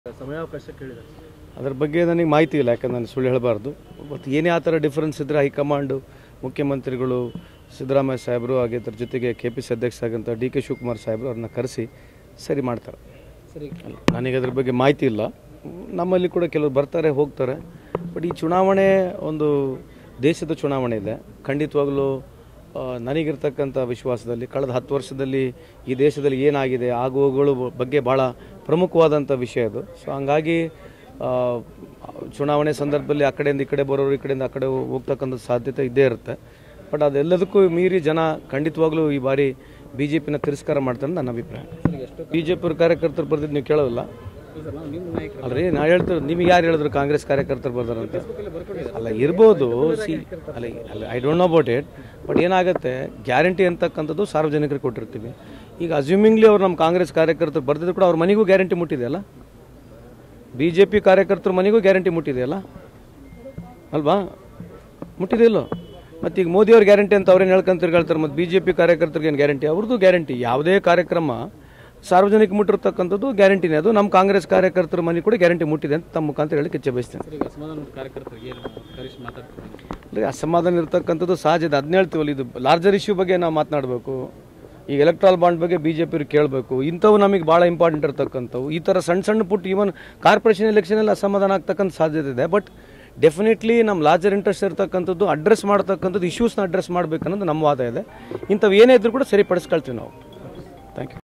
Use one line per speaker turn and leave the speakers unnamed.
ಸಮಯಾವಕಾಶ ಕೇಳಿದ್ದಾರೆ
ಅದ್ರ ಬಗ್ಗೆ ನನಗೆ ಮಾಹಿತಿ ಇಲ್ಲ ಯಾಕಂದ್ರೆ ನಾನು ಸುಳ್ಳು ಹೇಳಬಾರ್ದು ಮತ್ತು ಏನೇ ಆ ಥರ ಡಿಫ್ರೆನ್ಸ್ ಇದ್ದರೆ ಹೈಕಮಾಂಡು ಮುಖ್ಯಮಂತ್ರಿಗಳು ಸಿದ್ದರಾಮಯ್ಯ ಸಾಹೇಬರು ಹಾಗೆ ಅದ್ರ ಜೊತೆಗೆ ಕೆ ಪಿ ಸಿ ಅಧ್ಯಕ್ಷ ಆಗಂತ ಡಿ ಕೆ ಶಿವಕುಮಾರ್ ಸಾಹೇಬರು ಅವ್ರನ್ನ ಕರೆಸಿ ಸರಿ ಮಾಡ್ತಾರೆ
ಸರಿ
ಅಲ್ಲ, ನನಗೆ ಅದ್ರ ಬಗ್ಗೆ ಮಾಹಿತಿ ಇಲ್ಲ ನಮ್ಮಲ್ಲಿ ಕೂಡ ಕೆಲವರು ಬರ್ತಾರೆ ಹೋಗ್ತಾರೆ ಬಟ್ ಈ ಚುನಾವಣೆ ಒಂದು ದೇಶದ ಚುನಾವಣೆ ಇದೆ ಖಂಡಿತವಾಗಲೂ ಆ, ನನಗಿರ್ತಕ್ಕಂಥ ವಿಶ್ವಾಸದಲ್ಲಿ ಕಳೆದ ಹತ್ತು ವರ್ಷದಲ್ಲಿ ಈ ದೇಶದಲ್ಲಿ ಏನಾಗಿದೆ ಆಗುವಗಳು ಬಗ್ಗೆ ಭಾಳ ಪ್ರಮುಖವಾದಂಥ ವಿಷಯ ಇದು ಸೊ ಹಂಗಾಗಿ ಆ, ಚುನಾವಣೆ ಸಂದರ್ಭದಲ್ಲಿ ಆ ಕಡೆಯಿಂದ ಈ ಕಡೆ ಬರೋರು ಈ ಕಡೆಯಿಂದ ಆ ಕಡೆ ಹೋಗ್ತಕ್ಕಂಥ ಸಾಧ್ಯತೆ ಇದ್ದೇ ಇರುತ್ತೆ ಬಟ್ ಅದೆಲ್ಲದಕ್ಕೂ ಮೀರಿ ಜನ ಖಂಡಿತವಾಗ್ಲೂ ಈ ಬಾರಿ ಬಿ ಜೆ ಪಿನ ತಿರಸ್ಕಾರ ಮಾಡ್ತಾರೆ ಅಂತ ನನ್ನ ಅಭಿಪ್ರಾಯ
ಸರ್ ಎಷ್ಟು
ಬಿ ಜೆ ಪಿ ಕಾರ್ಯಕರ್ತರು ಬರ್ದಿದ್ದು ನೀವು ಕೇಳೋಲ್ಲ
ಸರ್ ನಾವು ನಿಮ್ಮ ನಾಯಕರು
ಅಲ್ರಿ ನಾ ಹೇಳ್ತಾರೆ ನಿಮಗೆ ಯಾರು ಹೇಳಿದ್ರು ಕಾಂಗ್ರೆಸ್ ಕಾರ್ಯಕರ್ತರು ಬರ್ದಾರಂತ
ಫೇಸ್ಬುಕ್ಕಲ್ಲಿ ಬರ್ಕೊಂಡಿದ್ದಾರೆ
ಅಲ್ಲ ಇರ್ಬೋದು ಸಿ ಅಲ್ಲ ಅಲ್ಲ I don't know about it but ಏನಾಗುತ್ತೆ ಗ್ಯಾರಂಟಿ ಅಂತಕ್ಕಂಥದ್ದು ಸಾರ್ವಜನಿಕರಿಗೆ ಕೊಟ್ಟಿರ್ತೀವಿ ಈಗ ಅಸ್ಯೂಮಿಂಗ್ಲಿ ಅವ್ರು ನಮ್ಮ ಕಾಂಗ್ರೆಸ್ ಕಾರ್ಯಕರ್ತರು ಬರ್ದಿದ್ರು ಕೂಡ ಅವ್ರ ಮನೆಗೂ ಗ್ಯಾರಂಟಿ ಮುಟ್ಟಿದೆಯಲ್ಲ ಬಿ ಜೆ ಪಿ ಕಾರ್ಯಕರ್ತರ ಮನೆಗೂ ಗ್ಯಾರಂಟಿ ಮುಟ್ಟಿದೆಯಲ್ಲ ಅಲ್ವಾ ಮುಟ್ಟಿದೆ ಇಲ್ಲೋ ಮತ್ತು ಈಗ ಮೋದಿಯವ್ರ ಗ್ಯಾರಂಟಿ ಅಂತ ಅವ್ರೇನು ಹೇಳ್ಕೊಂತ ಹೇಳ್ತಾರೆ ಮತ್ತು ಬಿ ಜೆ ಪಿ ಕಾರ್ಯಕರ್ತರಿಗೆ ಏನು ಗ್ಯಾರಂಟಿ ಅವ್ರದ್ದು ಗ್ಯಾರಂಟಿ ಯಾವುದೇ ಕಾರ್ಯಕ್ರಮ ಸಾರ್ವಜನಿಕ ಮುಟ್ಟಿರ್ತಕ್ಕಂಥದ್ದು ಗ್ಯಾರಂಟಿನೇ ಅದು ನಮ್ಮ ಕಾಂಗ್ರೆಸ್ ಕಾರ್ಯಕರ್ತರ ಮನೆ ಕೂಡ ಗ್ಯಾರಂಟಿ ಮುಟ್ಟಿದೆ ಅಂತ ತಮ್ಮ ಮುಖಾಂತರ ಹೇಳಿ ಕಿಚ್ಚ ಬಯಸ್ತೇನೆ
ಸರ್ ಈಗ ಅಸಮಾಧಾನ ಕಾರ್ಯಕರ್ತರಿಗೆ ಏನು ಕರೆಸಿ ಮಾತಾಡ್ತಾರೆ
ಅಂದರೆ ಅಸಮಾಧಾನ ಇರ್ತಕ್ಕಂಥದ್ದು ಸಹಜ ಇದೆ ಅದನ್ನ ಹೇಳ್ತೀವಲ್ಲ ಇದು ಲಾರ್ಜರ್ ಇಶ್ಯೂ ಬಗ್ಗೆ ನಾವು ಮಾತನಾಡಬೇಕು ಈಗ ಎಲೆಕ್ಟ್ರಾಲ್ ಬಾಂಡ್ ಬಗ್ಗೆ ಬಿ ಜೆ ಪಿಯವ್ರು ಕೇಳಬೇಕು ಇಂಥವು ನಮಗೆ ಭಾಳ ಇಂಪಾರ್ಟೆಂಟ್ ಇರ್ತಕ್ಕಂಥವು ಈ ಥರ ಸಣ್ಣ ಸಣ್ಣ ಪುಟ್ಟ ಈವನ್ ಕಾರ್ಪೊರೇಷನ್ ಎಲೆಕ್ಷನಲ್ಲಿ ಅಸಮಾಧಾನ ಆಗ್ತಕ್ಕಂಥ ಸಾಧ್ಯತೆ ಇದೆ ಬಟ್ ಡೆಫಿನೆಟ್ಲಿ ನಮ್ಮ ಲಾರ್ಜರ್ ಇಂಟ್ರೆಸ್ಟ್ ಇರ್ತಕ್ಕಂಥದ್ದು ಅಡ್ರೆಸ್ ಮಾಡ್ತಕ್ಕಂಥದ್ದು ಇಶ್ಯೂಸ್ನ ಅಡ್ರೆಸ್ ಮಾಡಬೇಕನ್ನೋದು ನಮ್ಮ ವಾದ ಇದೆ ಇಂಥವು ಏನೇ ಇದ್ರೂ ಕೂಡ ಸರಿಪಡಿಸ್ಕೊಳ್ತೀವಿ ನಾವು ಥ್ಯಾಂಕ್ ಯು